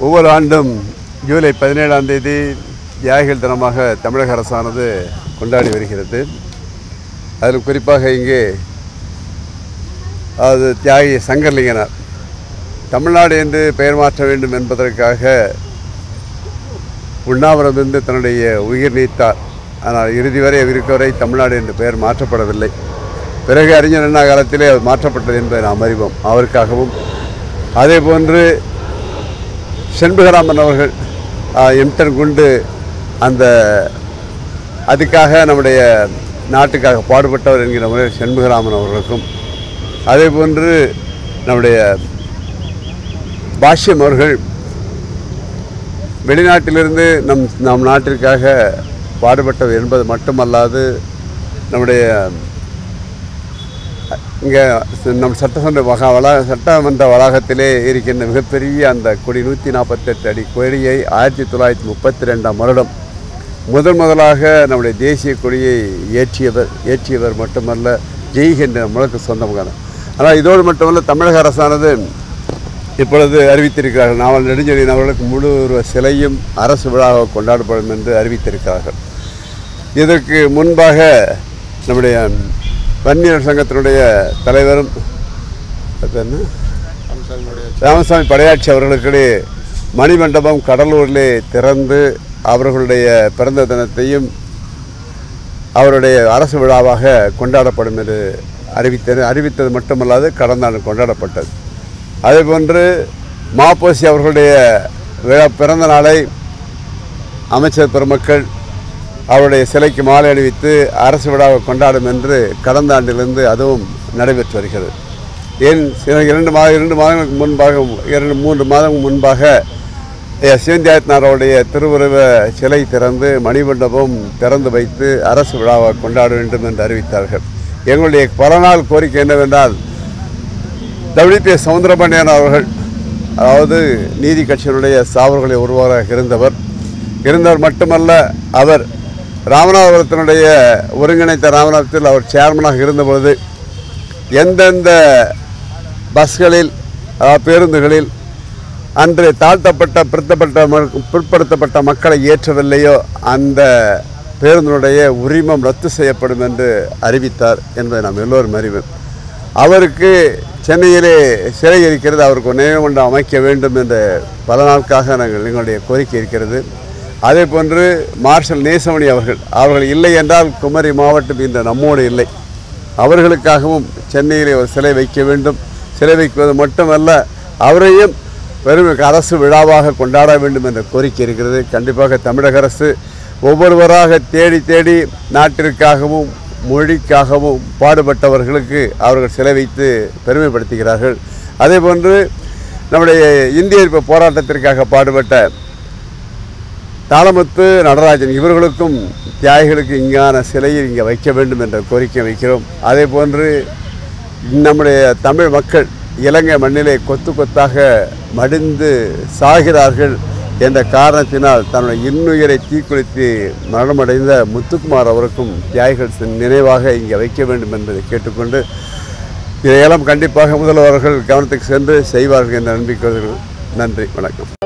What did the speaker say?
ஒவ்வொரு ஆண்டும் ஜூலை பதினேழாம் தேதி தியாகிகள் தினமாக தமிழக அரசானது கொண்டாடி வருகிறது அதில் குறிப்பாக இங்கே அது தியாகி சங்கர்லிங்கனார் தமிழ்நாடு என்று பெயர் மாற்ற வேண்டும் என்பதற்காக உண்ணாவிரதம் இருந்து தன்னுடைய உயிர் நீத்தார் ஆனால் இறுதி வரை இருக்க வரை தமிழ்நாடு என்று பெயர் மாற்றப்படவில்லை பிறகு அறிஞர் அண்ணா காலத்திலே அது மாற்றப்பட்டது என்பதை நாம் அறிவோம் அவருக்காகவும் அதே போன்று செண்பகராமன் அவர்கள் ஆஹ், எம்டன் குண்டு அந்த அதுக்காக நம்முடைய நாட்டுக்காக பாடுபட்டவர் என்கிற முறையில் செண்பகராமன் அவர்களுக்கும் அதே போன்று நம்முடைய பாஷ்யம் அவர்கள் வெளிநாட்டிலிருந்து நம் நம் நாட்டிற்காக பாடுபட்டவர் என்பது மட்டுமல்லாது நம்முடைய இங்கே நம் சட்டமன்ற வகா வளா சட்டமன்ற வளாகத்திலே இருக்கின்ற மிகப்பெரிய அந்த கொடி நூற்றி நாற்பத்தெட்டு அடி கொடியை ஆயிரத்தி தொள்ளாயிரத்தி முப்பத்தி ரெண்டாம் வருடம் முதன் முதலாக நம்முடைய தேசிய கொடியை ஏற்றியவர் ஏற்றியவர் மட்டுமல்ல ஜெய் என்ற முழக்கு சொந்தமான ஆனால் இதோடு மட்டுமல்ல தமிழக அரசானது இப்பொழுது அறிவித்திருக்கிறார்கள் நாவல் நெடுஞ்செழியன் அவர்களுக்கு முழு உருவ சிலையும் அரசு விழாவாக கொண்டாடப்படும் என்று அறிவித்திருக்கிறார்கள் இதற்கு முன்பாக நம்முடைய வன்னியர் சங்கத்தினுடைய தலைவரும் அது என்ன ராமசாமி படையாட்சி அவர்களுக்கு மணிமண்டபம் கடலூரிலே திறந்து அவர்களுடைய பிறந்த தினத்தையும் அவருடைய அரசு விழாவாக கொண்டாடப்படும் என்று அறிவித்தது அறிவித்தது மட்டுமல்லாது கடந்த ஆண்டு கொண்டாடப்பட்டது அதேபோன்று மாப்போசி அவர்களுடைய விழா பிறந்த நாளை அமைச்சர் பெருமக்கள் அவருடைய சிலைக்கு மாலை அணிவித்து அரசு விழாவை கொண்டாடும் என்று கடந்த ஆண்டிலிருந்து அதுவும் நடைபெற்று வருகிறது ஏன் சில இரண்டு மாத இரண்டு மாதங்களுக்கு முன்பாக இரண்டு மூன்று மாதம் முன்பாக ஐயா சிவந்தியாயத்னார் அவருடைய திருவுருவ சிலை திறந்து மணிமண்டபம் திறந்து வைத்து அரசு விழாவை கொண்டாட வேண்டும் என்று அறிவித்தார்கள் எங்களுடைய பல நாள் கோரிக்கை என்னவென்றால் டபிள்யூபிஎஸ் சவுந்தரபாண்டியன் அவர்கள் அதாவது நீதி கட்சியினுடைய சாவர்களை ஒருவராக இருந்தவர் இருந்தவர் மட்டுமல்ல அவர் ராமநாதபுரத்தினுடைய ஒருங்கிணைத்த ராமநாதத்தில் அவர் சேர்மனாக இருந்தபொழுது எந்தெந்த பஸ்களில் அதாவது பேருந்துகளில் அன்று தாழ்த்தப்பட்ட பிற்படுத்தப்பட்ட ம- பிற்படுத்தப்பட்ட மக்களை ஏற்றவில்லையோ அந்த பேருந்தினுடைய உரிமம் ரத்து செய்யப்படும் என்று அறிவித்தார் என்பதை நாம் எல்லோரும் அறிவோம் அவருக்கு சென்னையிலே சிலை இருக்கிறது அவருக்கு ஒரு நினைவுமன்றம் அமைக்க வேண்டும் என்ற பல நாட்காக நாங்கள் எங்களுடைய கோரிக்கை இருக்கிறது அதே போன்று மார்ஷல் நேசமணி அவர்கள் அவர்கள் இல்லை என்றால் குமரி மாவட்டம் இந்த நம்மோடு இல்லை அவர்களுக்காகவும் சென்னையிலே ஒரு சிலை வைக்க வேண்டும் சிலை வைப்பது மட்டுமல்ல அவரையும் பெரும் அரசு விழாவாக கொண்டாட வேண்டும் என்ற கோரிக்கை இருக்கிறது கண்டிப்பாக தமிழக அரசு ஒவ்வொருவராக தேடி தேடி நாட்டிற்காகவும் மொழிக்காகவும் பாடுபட்டவர்களுக்கு அவர்கள் சிலை வைத்து பெருமைப்படுத்துகிறார்கள் அதே போன்று நம்முடைய இந்திய எதிர்ப்பு போராட்டத்திற்காக பாடுபட்ட தாளமுத்து நடராஜன் இவர்களுக்கும் தியாகிகளுக்கு இங்கான சிலையை இங்கே வைக்க வேண்டும் என்ற கோரிக்கை வைக்கிறோம் அதே போன்று நம்முடைய தமிழ் மக்கள் இலங்கை மண்ணிலே கொத்து கொத்தாக மடிந்து சாகிறார்கள் என்ற காரணத்தினால் தன்னுடைய இன்னுயிரை தீக்குளித்து மரணமடைந்த முத்துக்குமார் அவருக்கும் தியாகிகள் சின் நினைவாக இங்கே வைக்க வேண்டும் என்பதை கேட்டுக்கொண்டு இதையெல்லாம் கண்டிப்பாக முதல்வர்கள் கவனத்துக்கு சென்று செய்வார்கள் என்ற நம்பிக்கை நன்றி வணக்கம்